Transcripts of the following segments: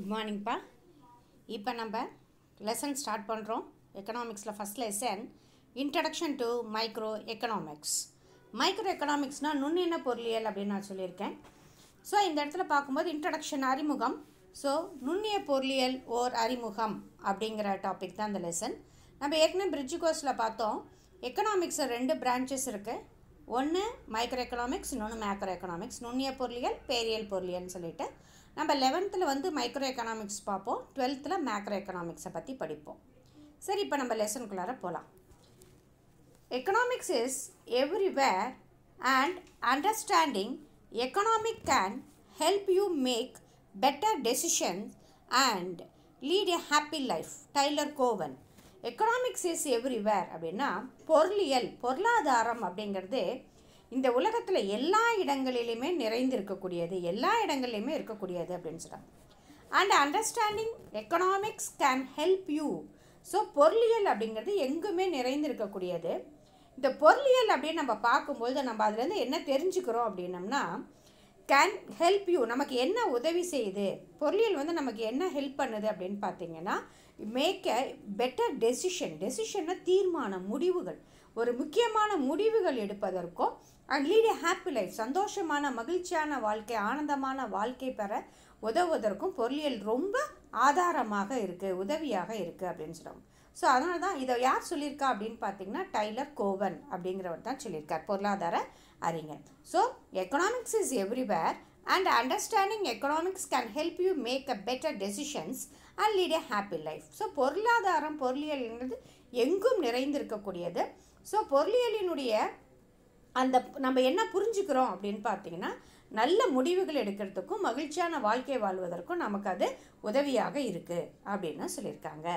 Good மார்னிங்ப்பா இப்போ நம்ம lesson start பண்ணுறோம் எக்கனாமிக்ஸில் first lesson introduction to micro economics micro எக்கனாமிக்ஸ்னால் நுண்ணெண்ண பொருளியல் அப்படின்னு நான் சொல்லியிருக்கேன் ஸோ இந்த இடத்துல பார்க்கும்போது இன்ட்ரடக்ஷன் அறிமுகம் ஸோ நுண்ணிய பொருளியல் ஓர் அறிமுகம் அப்படிங்கிற டாபிக் தான் இந்த லெசன் நம்ம ஏற்கனவே பிரிட்ஜ் கோர்ஸில் பார்த்தோம் எக்கனாமிக்ஸில் ரெண்டு பிரான்ச்சஸ் இருக்குது ஒன்று மைக்ரோ எக்கனாமிக்ஸ் இன்னொன்று மேக்ரோ எக்கனாமிக்ஸ் நுண்ணிய பொருளியல் பேரியல் பொருளியல்னு சொல்லிட்டு நம்ம லெவன்த்தில் வந்து மைக்ரோ எக்கனாமிக்ஸ் பார்ப்போம் டுவெல்த்தில் மேக்ரோ எக்கனாமிக்ஸை பற்றி படிப்போம் சரி இப்போ நம்ம லெசனுக்குள்ளார போகலாம் economics is everywhere and understanding economic can help you make better decisions and lead a happy life Tyler Cowen economics is everywhere அப்படின்னா பொருளியல் பொருளாதாரம் அப்படிங்கிறது இந்த உலகத்தில் எல்லா இடங்களிலுமே நிறைந்து இருக்கக்கூடியது எல்லா இடங்கள்லையுமே இருக்கக்கூடியது அப்படின்னு சொல்கிறாங்க and understanding economics can help you so பொருளியல் அப்படிங்கிறது எங்குமே நிறைந்து இருக்கக்கூடியது இந்த பொருளியல் அப்படின்னு நம்ம பார்க்கும்போது நம்ம அதுலேருந்து என்ன தெரிஞ்சுக்கிறோம் அப்படின்னம்னா கேன் ஹெல்ப் யூ நமக்கு என்ன உதவி செய்யுது பொருளியல் வந்து நமக்கு என்ன ஹெல்ப் பண்ணுது அப்படின்னு பார்த்தீங்கன்னா மேக் அ பெட்டர் டெசிஷன் டெசிஷன்னா தீர்மானம் முடிவுகள் ஒரு முக்கியமான முடிவுகள் எடுப்பதற்கும் and lead a happy life சந்தோஷமான மகிழ்ச்சியான வாழ்க்கை ஆனந்தமான வாழ்க்கை பெற உதவுவதற்கும் பொருளியல் ரொம்ப ஆதாரமாக இருக்குது உதவியாக இருக்குது அப்படின்னு சொல்லுவாங்க ஸோ அதனால தான் இதை யார் சொல்லியிருக்கா அப்படின்னு பார்த்தீங்கன்னா டைலர் கோவன் அப்படிங்கிறவர் தான் சொல்லியிருக்கார் பொருளாதார அறிஞர் so economics is everywhere and understanding economics can help you make a better decisions and lead a happy life so பொருளாதாரம் பொருளியல்ங்கிறது எங்கும் நிறைந்திருக்கக்கூடியது ஸோ பொருளியலினுடைய அந்த நம்ம என்ன புரிஞ்சுக்கிறோம் அப்படின்னு பார்த்தீங்கன்னா நல்ல முடிவுகள் எடுக்கிறதுக்கும் மகிழ்ச்சியான வாழ்க்கை வாழ்வதற்கும் நமக்கு அது உதவியாக இருக்குது அப்படின்னு சொல்லியிருக்காங்க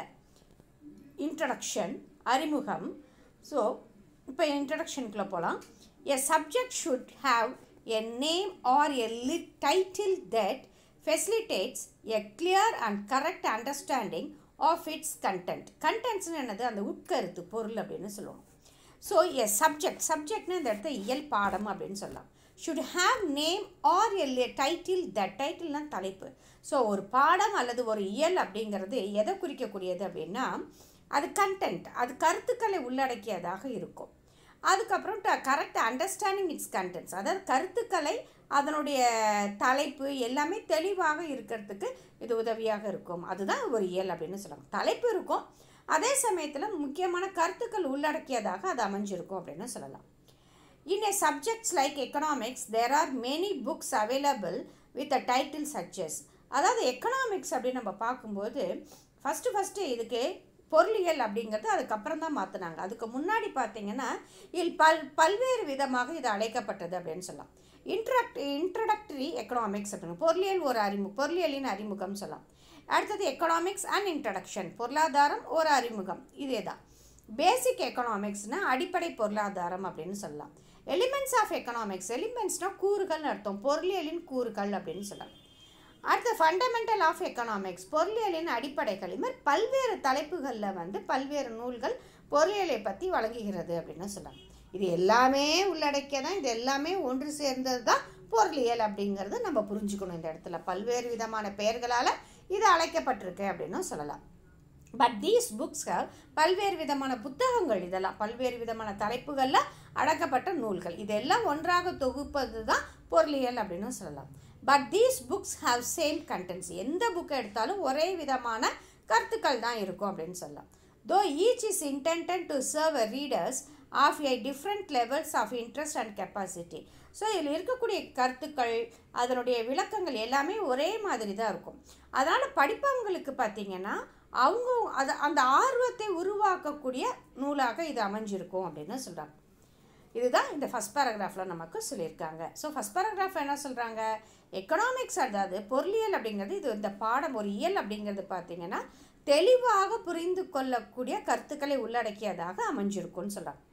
இன்ட்ரடக்ஷன் அறிமுகம் ஸோ இப்போ இன்ட்ரடக்ஷனுக்குள்ளே போகலாம் a subject should have a name or a lit title that facilitates a clear and correct understanding of its content கண்டென்ட்ஸ்னு என்னது அந்த உட்கருத்து பொருள் அப்படின்னு சொல்லுவோம் ஸோ எ சப்ஜெக்ட் சப்ஜெக்ட்னா இந்த இடத்த இயல் பாடம் அப்படின்னு சொல்லலாம் should have name or L title the டைட்டில்னா தலைப்பு ஸோ ஒரு பாடம் அல்லது ஒரு இயல் அப்படிங்கிறது எதை குறிக்கக்கூடியது அப்படின்னா அது கண்டென்ட் அது கருத்துக்களை உள்ளடக்கியதாக இருக்கும் அதுக்கப்புறம் ட கரெக்ட் அண்டர்ஸ்டாண்டிங் இட்ஸ் கண்டென்ட்ஸ் அதாவது கருத்துக்களை அதனுடைய தலைப்பு எல்லாமே தெளிவாக இருக்கிறதுக்கு இது உதவியாக இருக்கும் அதுதான் ஒரு இயல் அப்படின்னு சொல்லுவாங்க தலைப்பு இருக்கும் அதே சமயத்தில் முக்கியமான கருத்துக்கள் உள்ளடக்கியதாக அது அமைஞ்சிருக்கும் அப்படின்னு சொல்லலாம் in a subjects like economics there are many books available with a title such as அதாவது எக்கனாமிக்ஸ் அப்படின்னு நம்ம பார்க்கும்போது ஃபஸ்ட்டு ஃபஸ்ட்டு இதுக்கு பொருளியல் அப்படிங்கிறது அதுக்கப்புறம் தான் மாற்றினாங்க அதுக்கு முன்னாடி பார்த்தீங்கன்னா இல் பல் பல்வேறு விதமாக இது அழைக்கப்பட்டது அப்படின்னு சொல்லலாம் இன்ட்ரக்ட் இன்ட்ரடக்டரி எக்கனாமிக்ஸ் அப்படின்னு பொருளியல் ஒரு அறிமுகம் பொருளியலின் அறிமுகம் சொல்லலாம் அடுத்தது எக்கனாமிக்ஸ் அண்ட் இன்ட்ரடக்ஷன் பொருளாதாரம் ஒரு அறிமுகம் இதே தான் பேசிக் எக்கனாமிக்ஸ்னால் அடிப்படை பொருளாதாரம் அப்படின்னு சொல்லலாம் எலிமெண்ட்ஸ் ஆஃப் எக்கனாமிக்ஸ் எலிமெண்ட்ஸ்னால் கூறுகள்னு அர்த்தம் பொருளியலின் கூறுகள் அப்படின்னு சொல்லலாம் அடுத்து ஃபண்டமெண்டல் ஆஃப் எக்கனாமிக்ஸ் பொருளியலின் அடிப்படைகள் இது மாதிரி பல்வேறு தலைப்புகளில் வந்து பல்வேறு நூல்கள் பொருளியலை பற்றி வழங்குகிறது அப்படின்னு சொல்லலாம் இது எல்லாமே உள்ளடக்கிய தான் இது எல்லாமே ஒன்று சேர்ந்தது தான் பொருளியல் அப்படிங்கிறது நம்ம புரிஞ்சுக்கணும் இந்த இடத்துல பல்வேறு விதமான பெயர்களால் இது அழைக்கப்பட்டிருக்கு அப்படின்னு சொல்லலாம் பட் தீஸ் புக்ஸ் பல்வேறு விதமான புத்தகங்கள் இதெல்லாம் பல்வேறு விதமான தலைப்புகளில் அடக்கப்பட்ட நூல்கள் இதெல்லாம் ஒன்றாக தொகுப்பது தான் பொருளியல் அப்படின்னு சொல்லலாம் but these books have same contents எந்த புக்கை எடுத்தாலும் ஒரே விதமான கருத்துக்கள் தான் இருக்கும் அப்படின்னு சொல்லலாம் though each is intended to serve a readers of a different levels of interest and capacity so இதில் இருக்கக்கூடிய கருத்துக்கள் அதனுடைய விளக்கங்கள் எல்லாமே ஒரே மாதிரி தான் இருக்கும் அதனால் படிப்பவங்களுக்கு பார்த்திங்கன்னா அவங்க அது அந்த ஆர்வத்தை உருவாக்கக்கூடிய நூலாக இது அமைஞ்சிருக்கும் அப்படின்னு சொல்கிறாங்க இதுதான் இந்த ஃபஸ்ட் பேராகிராஃபில் நமக்கு சொல்லியிருக்காங்க ஸோ ஃபஸ்ட் பேராகிராஃப் என்ன சொல்கிறாங்க எக்கனாமிக்ஸ் அதாவது பொருளியல் அப்படிங்கிறது இது இந்த பாடம் ஒரு இயல் அப்படிங்கிறது பார்த்திங்கன்னா தெளிவாக புரிந்து கொள்ளக்கூடிய கருத்துக்களை உள்ளடக்கியதாக அமைஞ்சிருக்கும்னு சொல்கிறாங்க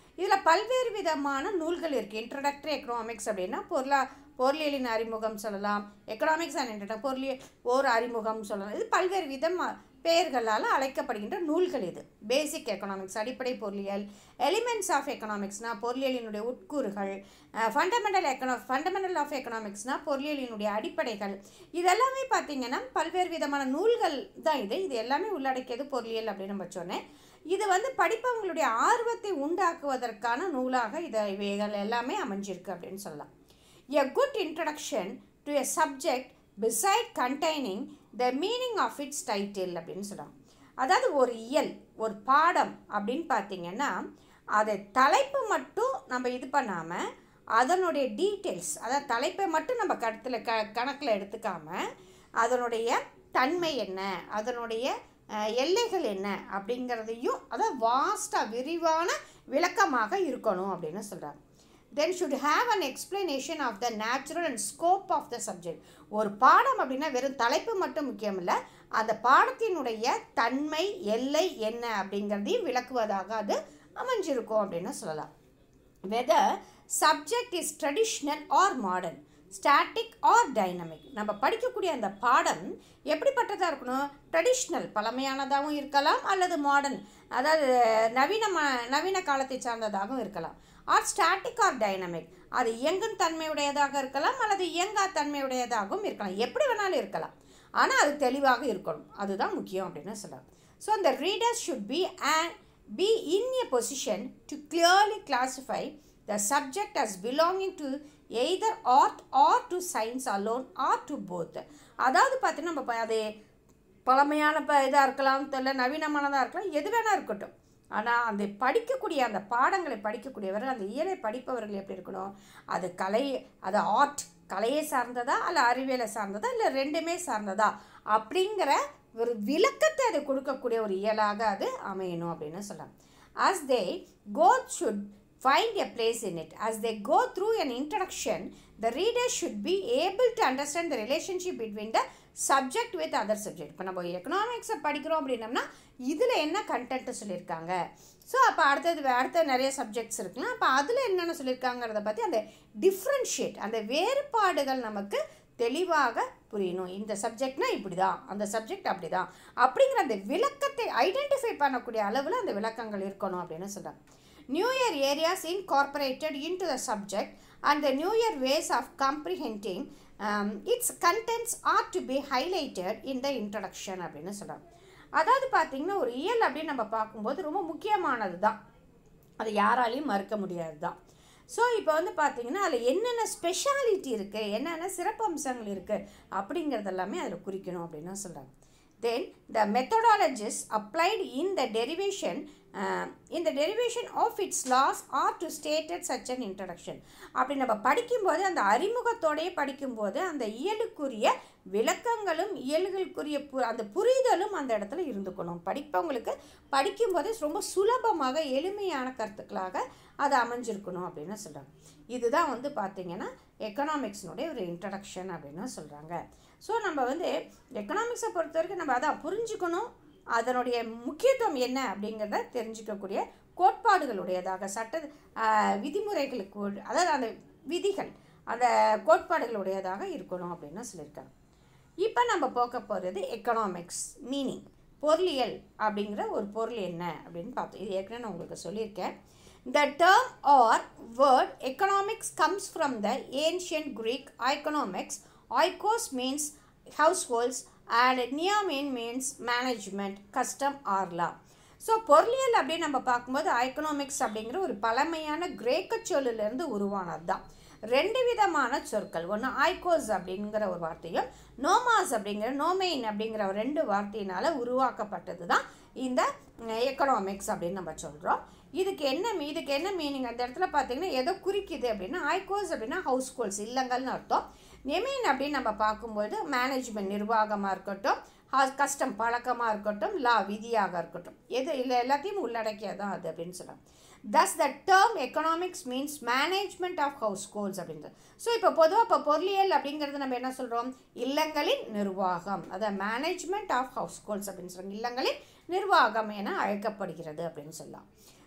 இதில் பல்வேறு விதமான நூல்கள் இருக்குது இன்ட்ரடக்டரி எக்கனாமிக்ஸ் அப்படின்னா பொருளா பொருளியலின் அறிமுகம் சொல்லலாம் எக்கனாமிக்ஸ் அண்ட் இன்ட்ரடக் பொருளியல் ஓர் அறிமுகம் சொல்லலாம் இது பல்வேறு விதமாக பெயர்களால் அழைக்கப்படுகின்ற நூல்கள் இது பேசிக் எக்கனாமிக்ஸ் அடிப்படை பொருளியல் எலிமெண்ட்ஸ் ஆஃப் எக்கனாமிக்ஸ்னால் பொருளியலினுடைய உட்கூறுகள் ஃபண்டமெண்டல் எக்கனா ஃபண்டமெண்டல் ஆஃப் எக்கனாமிக்ஸ்னால் பொருளியலினுடைய அடிப்படைகள் இதெல்லாமே பார்த்திங்கன்னா பல்வேறு விதமான நூல்கள் தான் இது இது எல்லாமே உள்ளடக்கியது பொருளியல் அப்படின்னு நம்ம சொன்னேன் இது வந்து படிப்பவங்களுடைய ஆர்வத்தை உண்டாக்குவதற்கான நூலாக இதை இவைகள் எல்லாமே அமைஞ்சிருக்கு அப்படின்னு சொல்லலாம் a good introduction to a subject beside containing the meaning of its title அப்படின்னு சொல்கிறாங்க அதாவது ஒரு இயல் ஒரு பாடம் அப்படின்னு பார்த்தீங்கன்னா அதை தலைப்பு மட்டும் நம்ம இது பண்ணாமல் அதனுடைய டீட்டெயில்ஸ் அதாவது தலைப்பை மட்டும் நம்ம கருத்தில் க கணக்கில் எடுத்துக்காமல் அதனுடைய தன்மை என்ன அதனுடைய எல்லைகள் என்ன அப்படிங்கிறதையும் அதாவது வாஸ்டாக விரிவான விளக்கமாக இருக்கணும் அப்படின்னு சொல்கிறாங்க then should have an explanation of the natural and scope of the subject ஒரு பாடம் அப்படின்னா வெறும் தலைப்பு மட்டும் முக்கியம் இல்லை அந்த பாடத்தினுடைய தன்மை எல்லை என்ன அப்படிங்கிறதையும் விளக்குவதாக அது அமைஞ்சிருக்கும் அப்படின்னு சொல்லலாம் whether subject is traditional or modern static or dynamic நம்ம படிக்கக்கூடிய அந்த பாடம் எப்படிப்பட்டதாக இருக்கணும் ட்ரெடிஷ்னல் பழமையானதாகவும் இருக்கலாம் அல்லது மாடர்ன் அதாவது நவீன நவீன காலத்தை சார்ந்ததாகவும் இருக்கலாம் ஆர் ஸ்டாட்டிக் ஆர் டைனமிக் அது இயங்கும் தன்மையுடையதாக இருக்கலாம் அல்லது இயங்கா தன்மையுடையதாகவும் இருக்கலாம் எப்படி வேணாலும் இருக்கலாம் ஆனால் அது தெளிவாக இருக்கணும் அதுதான் முக்கியம் அப்படின்னு சொல்லலாம் ஸோ அந்த readers should be and be in a position to clearly classify the subject as belonging to either art or to science alone or to both அதாவது பார்த்தீங்கன்னா நம்ம அது பழமையான ப இதாக இருக்கலாம் இல்லை நவீனமானதாக இருக்கலாம் எது வேணால் இருக்கட்டும் ஆனால் அந்த படிக்கக்கூடிய அந்த பாடங்களை படிக்கக்கூடியவர்கள் அந்த இயலை படிப்பவர்கள் எப்படி இருக்கணும் அது கலை அது ஆர்ட் கலையை சார்ந்ததா அல்ல அறிவியலை சார்ந்ததா இல்லை ரெண்டுமே சார்ந்ததா அப்படிங்கிற ஒரு விளக்கத்தை அது கொடுக்கக்கூடிய ஒரு இயலாக அது அமையணும் அப்படின்னு சொல்லலாம் as they both should find a place in it. As they go through an introduction, the reader should be able to understand the relationship between the subject with other subject இப்போ நம்ம எக்கனாமிக்ஸை படிக்கிறோம் அப்படின்னம்னா இதில் என்ன கண்டென்ட்டு சொல்லியிருக்காங்க so அப்போ அடுத்தது அடுத்த நிறைய சப்ஜெக்ட்ஸ் இருக்குன்னா அப்போ அதில் என்னென்ன சொல்லியிருக்காங்கிறத பற்றி அந்த டிஃப்ரென்ஷியேட் அந்த வேறுபாடுகள் நமக்கு தெளிவாக புரியணும் இந்த சப்ஜெக்ட்னா இப்படி தான் அந்த சப்ஜெக்ட் அப்படி தான் அப்படிங்கிற அந்த விளக்கத்தை ஐடென்டிஃபை பண்ணக்கூடிய அளவில் அந்த விளக்கங்கள் இருக்கணும் அப்படின்னு சொல்கிறாங்க New Year areas incorporated into the subject and the New Year ways of comprehending um, its contents are to be highlighted in the introduction அப்படின்னு சொல்கிறாங்க அதாவது பார்த்திங்கன்னா ஒரு இயல் அப்படின்னு நம்ம பார்க்கும்போது ரொம்ப முக்கியமானது தான் அது யாராலையும் மறுக்க முடியாது தான் ஸோ இப்போ வந்து பார்த்தீங்கன்னா அதில் என்னென்ன ஸ்பெஷாலிட்டி இருக்குது என்னென்ன சிறப்பம்சங்கள் இருக்குது அப்படிங்கிறது எல்லாமே அதில் குறிக்கணும் அப்படின்னு சொல்கிறாங்க then the methodologies applied in the derivation இந்த derivation of its laws are to stated such an introduction அப்படி நம்ம படிக்கும்போது அந்த அறிமுகத்தோடையே படிக்கும்போது அந்த இயலுக்குரிய விளக்கங்களும் இயல்களுக்குரிய பு அந்த புரிதலும் அந்த இடத்துல இருந்துக்கணும் படிப்பவங்களுக்கு படிக்கும்போதே ரொம்ப சுலபமாக எளிமையான கருத்துக்களாக அது அமைஞ்சிருக்கணும் அப்படின்னு சொல்கிறாங்க இதுதான் வந்து பார்த்திங்கன்னா எக்கனாமிக்ஸினுடைய ஒரு இன்ட்ரடக்ஷன் அப்படின்னு சொல்கிறாங்க ஸோ நம்ம வந்து எக்கனாமிக்ஸை பொறுத்த வரைக்கும் நம்ம அதான் புரிஞ்சுக்கணும் அதனுடைய முக்கியத்துவம் என்ன அப்படிங்கிறத தெரிஞ்சுக்கக்கூடிய கோட்பாடுகளுடையதாக சட்ட விதிமுறைகளுக்கு அதாவது அந்த விதிகள் அந்த கோட்பாடுகளுடையதாக இருக்கணும் அப்படின்னு சொல்லியிருக்காங்க இப்போ நம்ம போக்க போகிறது எக்கனாமிக்ஸ் மீனிங் பொருளியல் அப்படிங்கிற ஒரு பொருள் என்ன அப்படின்னு பார்த்தோம் இது ஏற்கனவே நான் உங்களுக்கு சொல்லியிருக்கேன் the term or word economics comes from the ancient Greek oikonomikos oikos means house holds and nemein means management custom or law so பொருளியல் அப்படின்னு நம்ம பார்க்கும்போது எக்கனாமிக்ஸ் அப்படிங்கிற ஒரு பழமையான கிரேக்க சொல்லிலிருந்து உருவானது தான் ரெண்டு விதமான சொற்கள் ஒன்று ஐகோஸ் அப்படிங்கிற ஒரு வார்த்தையும் நோமாஸ் அப்படிங்கிற நோமெயின் அப்படிங்கிற ரெண்டு வார்த்தையினால் உருவாக்கப்பட்டது தான் இந்த எக்கனாமிக்ஸ் அப்படின்னு நம்ம சொல்கிறோம் இதுக்கு என்ன இதுக்கு என்ன மீனிங் அந்த இடத்துல பார்த்தீங்கன்னா எதோ குறிக்குது அப்படின்னா ஐகோஸ் அப்படின்னா ஹவுஸ் ஹோல்ஸ் இல்லங்கள்னு அர்த்தம் நெமீன் அப்படின்னு நம்ம பார்க்கும்போது மேனேஜ்மெண்ட் நிர்வாகமாக இருக்கட்டும் கஷ்டம் பழக்கமாக இருக்கட்டும் லா விதியாக இருக்கட்டும் எது இல்லை எல்லாத்தையும் உள்ளடக்கியதான் அது அப்படின்னு சொல்கிறாங்க thus the term economics means management of house holds அப்படின்றது ஸோ இப்போ பொதுவாக இப்போ பொருளியல் அப்படிங்கிறது நம்ம என்ன சொல்கிறோம் இல்லங்களின் நிர்வாகம் அதாவது மேனேஜ்மெண்ட் ஆஃப் ஹவுஸ் ஹோல்ஸ் அப்படின்னு சொல்கிறாங்க இல்லங்களின் நிர்வாகம் என அழைக்கப்படுகிறது அப்படின்னு சொல்லலாம்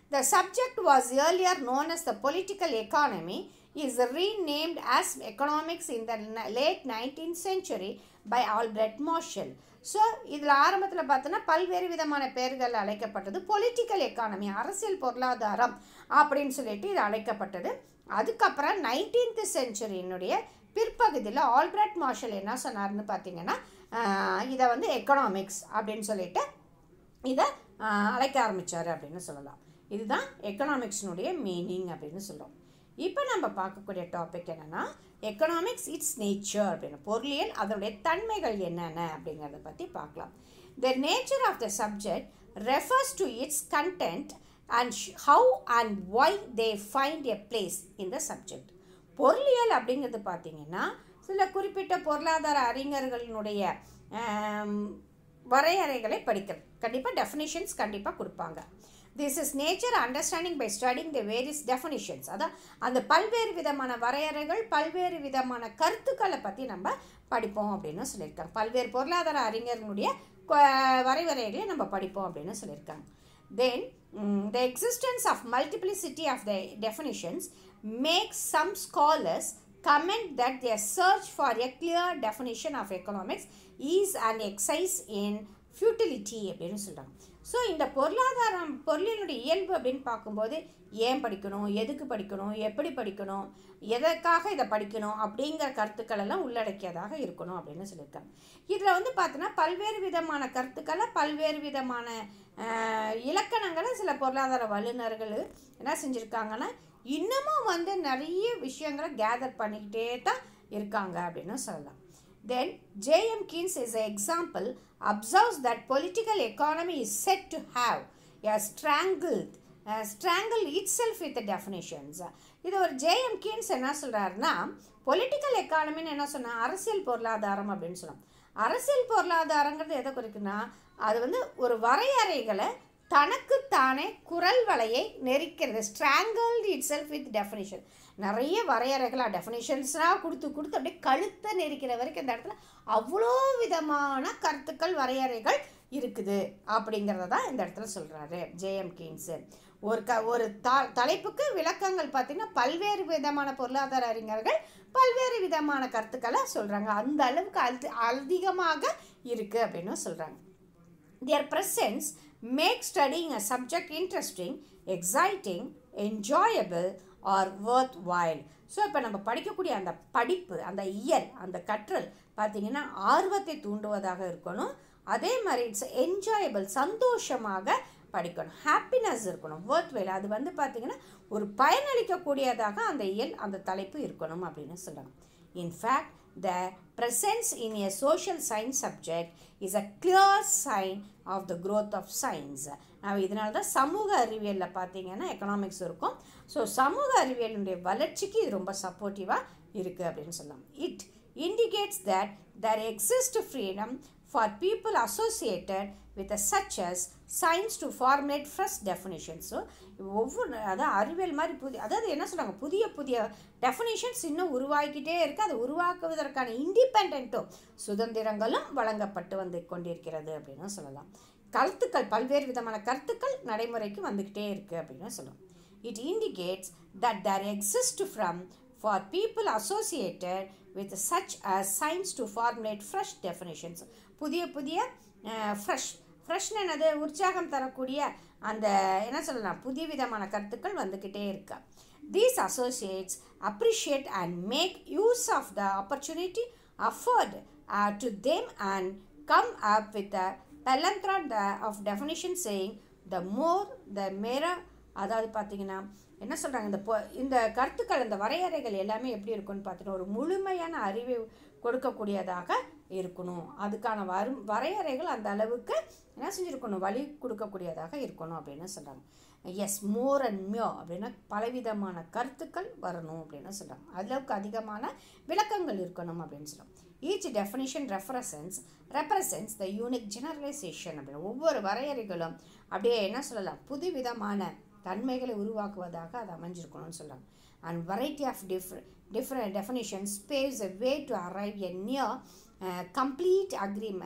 The subject was earlier known as the political economy is renamed as economics in the n- late 19th century by Albert Marshall. So இதில் ஆரம்பத்தில் பார்த்தோன்னா பல்வேறு விதமான பெயர்கள் அழைக்கப்பட்டது பொலிட்டிக்கல் எக்கானமி அரசியல் பொருளாதாரம் அப்படின்னு சொல்லிட்டு இது அழைக்கப்பட்டது அதுக்கப்புறம் நைன்டீன்த் செஞ்சுரியினுடைய பிற்பகுதியில் ஆல்பர்ட் மார்ஷல் என்ன சொன்னார்னு பார்த்தீங்கன்னா ஆஹ் இதை வந்து எக்கனாமிக்ஸ் அப்படின்னு சொல்லிட்டு இதை ஆஹ், அழைக்க ஆரம்பித்தார் அப்படின்னு சொல்லலாம் இதுதான் எக்கனாமிக்ஸினுடைய மீனிங் அப்படின்னு சொல்கிறோம் இப்போ நம்ம பார்க்கக்கூடிய டாபிக் என்னென்னா எக்கனாமிக்ஸ் இட்ஸ் நேச்சர் அப்படின்னு பொருளியல் அதனுடைய தன்மைகள் என்னென்ன அப்படிங்கிறத பற்றி பார்க்கலாம் the nature of the subject refers to its content and how and why they find a place in the subject பொருளியல் அப்படிங்கிறது பார்த்தீங்கன்னா சில குறிப்பிட்ட பொருளாதார அறிஞர்களினுடைய ஆம், வரையறைகளை படிக்கிறது கண்டிப்பாக டெஃபினிஷன்ஸ் கண்டிப்பாக கொடுப்பாங்க this is nature understanding by studying the various definitions அதான் அந்த பல்வேறு விதமான வரையறைகள் பல்வேறு விதமான கருத்துக்களை பற்றி நம்ம படிப்போம் அப்படின்னு சொல்லியிருக்காங்க பல்வேறு பொருளாதார அறிஞர்களுடைய கொ- வரைவரைகளை நம்ம படிப்போம் அப்படின்னு சொல்லியிருக்காங்க then mm, the existence of multiplicity of the definitions makes some scholars comment that their search for a clear definition of economics is an exercise in futility அப்படின்னு சொல்கிறாங்க ஸோ இந்த பொருளாதாரம் பொருளினுடைய இயல்பு அப்படின்னு பார்க்கும்போது ஏன் படிக்கணும் எதுக்கு படிக்கணும் எப்படி படிக்கணும் எதற்காக இதை படிக்கணும் அப்படிங்கிற கருத்துக்கள் எல்லாம் உள்ளடக்கியதாக இருக்கணும் அப்படின்னு சொல்லியிருக்காங்க இதில் வந்து பார்த்தோன்னா பல்வேறு விதமான கருத்துக்களை பல்வேறு விதமான ஆஹ், இலக்கணங்களை சில பொருளாதார வல்லுநர்கள் என்ன செஞ்சுருக்காங்கன்னா இன்னமும் வந்து நிறைய விஷயங்களை கேதர் பண்ணிக்கிட்டே தான் இருக்காங்க அப்படின்னு சொல்லலாம் Then J.M. Keynes is an example, observes that political economy is said to have a strangled, uh, strangled itself with the definitions. இது ஒரு ஜேஎம் கீன்ஸ் என்ன சொல்கிறாருன்னா பொலிட்டிக்கல் எக்கானமின்னு என்ன சொன்னா அரசியல் பொருளாதாரம் அப்படின்னு சொல்லலாம் அரசியல் பொருளாதாரங்கிறது எதை குறிக்குன்னா அது வந்து ஒரு வரையறைகளை தனக்குத்தானே குரல் வலையை நெரிக்கிறது strangled itself with definition நிறைய வரையறைகளாக டெஃபினிஷன்ஸ்லாம் கொடுத்து கொடுத்து அப்படியே கழுத்தை நெரிக்கிற வரைக்கும் இந்த இடத்துல அவ்வளோ விதமான கருத்துக்கள் வரையறைகள் இருக்குது அப்படிங்கிறத தான் இந்த இடத்துல சொல்கிறாரு ஜேஎம் கீன்ஸு ஒரு க ஒரு த தலைப்புக்கு விளக்கங்கள் பார்த்திங்கன்னா பல்வேறு விதமான பொருளாதார அறிஞர்கள் பல்வேறு விதமான கருத்துக்களை சொல்கிறாங்க அந்த அளவுக்கு அது அதிகமாக இருக்குது அப்படின்னு சொல்கிறாங்க Their presence makes studying a subject interesting, exciting, enjoyable, or worthwhile. So இப்போ நம்ம படிக்கக்கூடிய அந்த படிப்பு அந்த இயல் அந்த கற்றல் பார்த்தீங்கன்னா ஆர்வத்தை தூண்டுவதாக இருக்கணும் அதே மாதிரி இட்ஸ் என்ஜாயபிள் சந்தோஷமாக படிக்கணும் ஹாப்பினஸ் இருக்கணும் worthwhile அது வந்து பார்த்தீங்கன்னா ஒரு பயனளிக்கக்கூடியதாக அந்த இயல் அந்த தலைப்பு இருக்கணும் அப்படின்னு சொல்கிறாங்க in fact the presence in a social science subject is a clear sign of the growth of science நான் இதனால தான் சமூக அறிவியலில் பார்த்தீங்கன்னா எக்கனாமிக்ஸ் இருக்கும் ஸோ சமூக அறிவியலுடைய வளர்ச்சிக்கு இது ரொம்ப சப்போர்ட்டிவாக இருக்குது அப்படின்னு சொல்லலாம் it indicates that there exist freedom for people associated with a such as science to formulate fresh definitions so ஒவ்வொரு அதாவது அறிவியல் மாதிரி புதிய அதாவது என்ன சொல்கிறாங்க புதிய புதிய டெஃபினிஷன்ஸ் இன்னும் உருவாக்கிட்டே இருக்குது அதை உருவாக்குவதற்கான இண்டிபெண்ட்டும் சுதந்திரங்களும் வழங்கப்பட்டு வந்து கொண்டிருக்கிறது அப்படின்னு சொல்லலாம் கருத்துக்கள் பல்வேறு விதமான கருத்துக்கள் நடைமுறைக்கு வந்துக்கிட்டே இருக்குது அப்படின்னு சொல்லலாம் it indicates that there exist from for people associated with such as science to formulate fresh definitions புதிய புதிய ஃப்ரெஷ் ஃப்ரெஷ்னு என்னது உற்சாகம் தரக்கூடிய அந்த என்ன சொல்லலாம் புதிய விதமான கருத்துக்கள் வந்துக்கிட்டே இருக்கா these associates appreciate and make use of the opportunity afford to them and come up with a plethora of definition saying the more the merrier அதாவது பார்த்தீங்கன்னா என்ன சொல்கிறாங்க இந்த பொ இந்த கருத்துக்கள் இந்த வரையறைகள் எல்லாமே எப்படி இருக்கும்னு பார்த்தீங்கன்னா ஒரு முழுமையான அறிவை கொடுக்கக்கூடியதாக இருக்கணும் அதுக்கான வரும் வரையறைகள் அந்த அளவுக்கு என்ன செஞ்சுருக்கணும் வழி கொடுக்கக்கூடியதாக இருக்கணும் அப்படின்னு சொல்கிறாங்க எஸ் மோர் அண்ட் மியோ அப்படின்னா பலவிதமான கருத்துக்கள் வரணும் அப்படின்னு சொல்கிறாங்க அளவுக்கு அதிகமான விளக்கங்கள் இருக்கணும் அப்படின்னு சொல்கிறாங்க each definition references represents the unique generalisation அப்படின்னு ஒவ்வொரு வரையறைகளும் அப்படியே என்ன சொல்லலாம் புது விதமான தன்மைகளை உருவாக்குவதாக அது அமைஞ்சிருக்கணும்னு சொல்கிறாங்க and variety of different different definitions paves a way to arrive a near complete agreement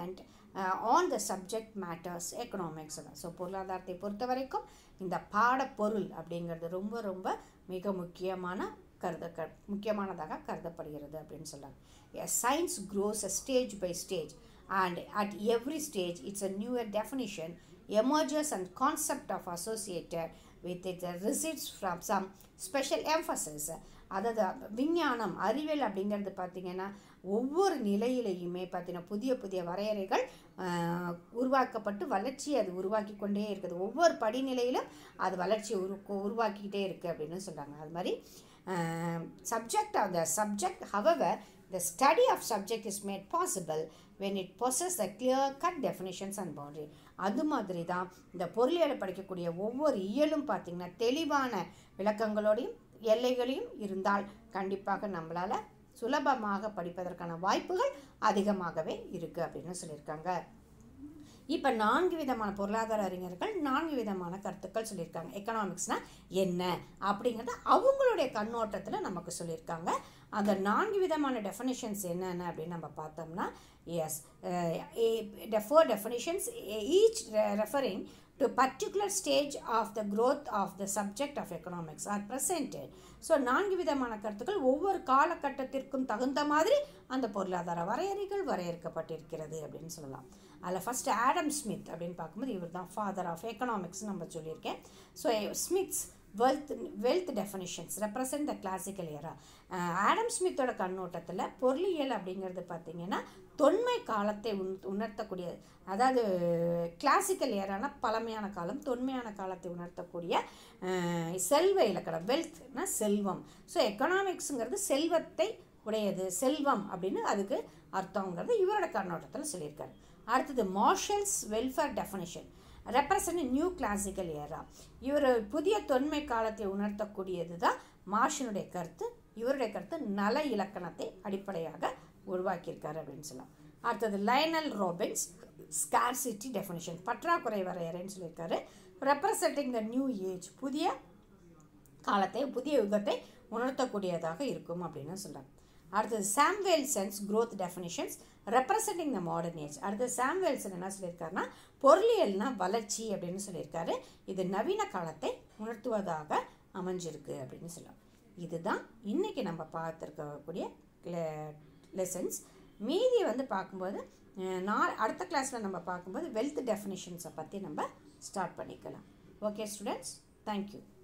on the subject matters economics தான் ஸோ பொருளாதாரத்தை பொறுத்த வரைக்கும் இந்த பாடப்பொருள் அப்படிங்கிறது ரொம்ப ரொம்ப மிக முக்கியமான கருத க முக்கியமானதாக கருதப்படுகிறது அப்படின்னு சொல்கிறாங்க science grows a stage by stage and at every stage it's a newer definition emerges and concept of associated with it receipts from some special emphasis அதாவது விஞ்ஞானம் அறிவியல் அப்படிங்கிறது பார்த்திங்கன்னா ஒவ்வொரு நிலையிலையுமே பார்த்தீங்கன்னா புதிய புதிய வரையறைகள் உருவாக்கப்பட்டு வளர்ச்சி அது உருவாக்கி கொண்டே இருக்குது ஒவ்வொரு படிநிலையிலும் அது வளர்ச்சி உரு உருவாக்கிக்கிட்டே இருக்குது அப்படின்னு சொல்கிறாங்க அது மாதிரி subject of the subject however the study of subject is made possible when it possess the clear cut definitions and boundary அது மாதிரி தான் இந்த பொருளியலை படிக்கக்கூடிய ஒவ்வொரு இயலும் பார்த்திங்கன்னா தெளிவான விளக்கங்களோடையும் எல்லைகளையும் இருந்தால் கண்டிப்பாக நம்மளால் சுலபமாக படிப்பதற்கான வாய்ப்புகள் அதிகமாகவே இருக்குது அப்படின்னு சொல்லியிருக்காங்க இப்போ நான்கு விதமான பொருளாதார அறிஞர்கள் நான்கு விதமான கருத்துக்கள் சொல்லியிருக்காங்க எக்கனாமிக்ஸ்னால் என்ன அப்படிங்கிறத அவங்களுடைய கண்ணோட்டத்தில் நமக்கு சொல்லியிருக்காங்க அந்த நான்கு விதமான டெஃபினிஷன்ஸ் என்னென்ன அப்படின்னு நம்ம பார்த்தோம்னா as four definitions each referring to particular stage of the growth of the subject of economics are presented so நான்கு விதமான கருத்துக்கள் ஒவ்வொரு காலகட்டத்திற்கும் தகுந்த மாதிரி அந்த பொருளாதார வரையறைகள் வரையறுக்கப்பட்டிருக்கிறது அப்படின்னு சொல்லலாம் அதில் ஃபஸ்ட்டு ஆடம் ஸ்மித் அப்படின்னு பார்க்கும்போது இவர் தான் ஃபாதர் ஆஃப் எக்கனாமிக்ஸ் நம்ம சொல்லியிருக்கேன் so Smith's wealth wealth definitions represent the classical era Adam ஸ்மித்தோட கண்ணோட்டத்தில் பொருளியல் அப்படிங்கிறது பார்த்திங்கன்னா தொன்மை காலத்தை உண் உணர்த்தக்கூடிய அதாவது கிளாசிக்கல் ஏரானா பழமையான காலம் தொன்மையான காலத்தை உணர்த்தக்கூடிய செல்வ இலக்கணம் வெல்த்னா செல்வம் ஸோ எக்கனாமிக்ஸுங்கிறது செல்வத்தை உடையது செல்வம் அப்படின்னு அதுக்கு அர்த்தங்கிறது இவரோட கண்ணோட்டத்தில் சொல்லியிருக்காரு அடுத்தது Marshall's welfare definition represent new classical era இவர் புதிய தொன்மை காலத்தை உணர்த்தக்கூடியது தான் மார்ஷனுடைய கருத்து இவருடைய கருத்து நல இலக்கணத்தை அடிப்படையாக உருவாக்கியிருக்காரு அப்படின்னு சொல்லலாம் அடுத்தது லைனல் ரோபின்ஸ் ஸ்கார்சிட்டி டெஃபினிஷன் பற்றாக்குறை வரையறைன்னு சொல்லியிருக்காரு ரெப்ரசன்டிங் த நியூ ஏஜ் புதிய காலத்தை புதிய யுகத்தை உணர்த்தக்கூடியதாக இருக்கும் அப்படின்னு சொல்கிறாங்க அடுத்தது Samuelson's growth definitions representing the modern age அடுத்தது சாம்வேல்சன் என்ன சொல்லியிருக்காருன்னா பொருளியல்னா வளர்ச்சி அப்படின்னு சொல்லியிருக்காரு இது நவீன காலத்தை உணர்த்துவதாக அமைஞ்சிருக்கு அப்படின்னு சொல்லலாம் இதுதான் இன்றைக்கி நம்ம பார்த்துருக்கக்கூடிய லெசன்ஸ் மீதி வந்து பார்க்கும்போது நான் அடுத்த கிளாஸில் நம்ம பார்க்கும்போது வெல்த் டெஃபினிஷன்ஸை பற்றி நம்ம ஸ்டார்ட் பண்ணிக்கலாம் ஓகே ஸ்டூடெண்ட்ஸ் தேங்க்யூ